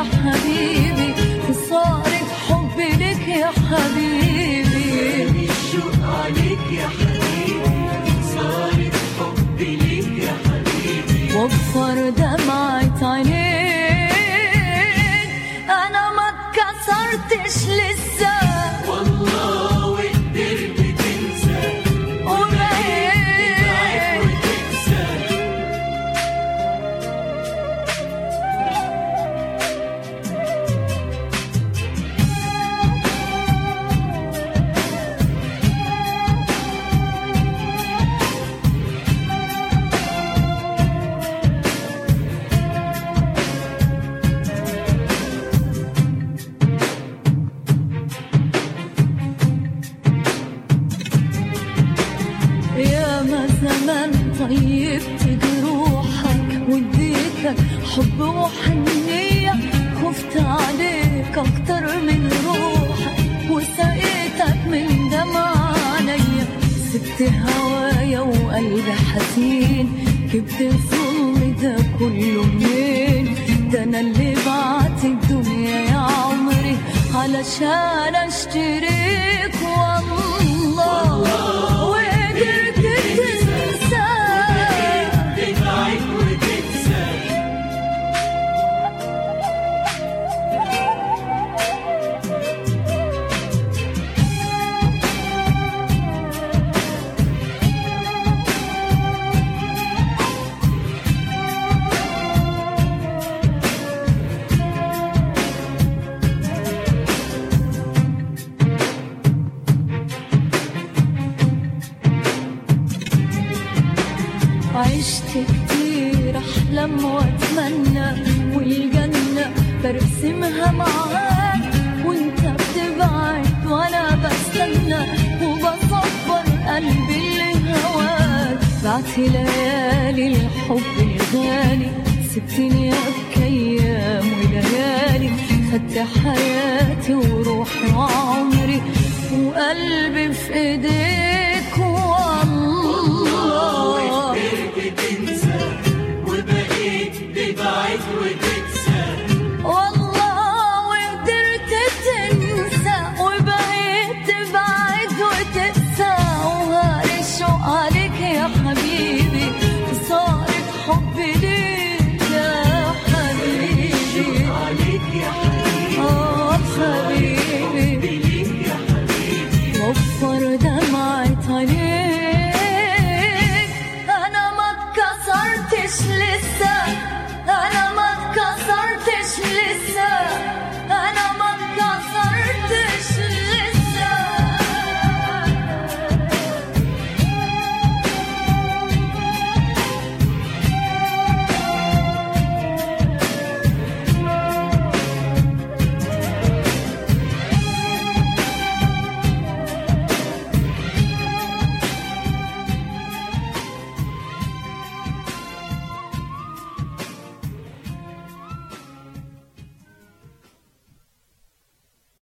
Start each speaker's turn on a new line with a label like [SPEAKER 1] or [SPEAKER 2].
[SPEAKER 1] حبيبي وصارت حبي لك يا حبيبي
[SPEAKER 2] الشوق عليك يا حبيبي صارت حبي ليك يا حبيبي
[SPEAKER 1] وفر دمعة عينيك أنا ما اتكسرتش لسه
[SPEAKER 2] والله وقدرت تنسى
[SPEAKER 1] وبقيت
[SPEAKER 2] وتنسى
[SPEAKER 1] يا ما زمان طيبت جروحك واديتك حب وحنية خفت عليك أكتر من روحك وسقيتك من دمع عينيا سبت هوايا وقلبي حزين جبت الظلم ده كله منين ده أنا اللي بعت الدنيا يا عمري علشان اشتريك والله وقدرت تنسى
[SPEAKER 2] تبعد وتنسى
[SPEAKER 1] عشت كتير احلم واتمنى والجنة برسمها معاك وانت بتبعد وانا بستنى وبصبر قلبي اللي هواك بعت ليالي الحب الغالي سبتني ابكي ايام وليالي خدت حياتي وروحي وعمري وقلبي في ايديك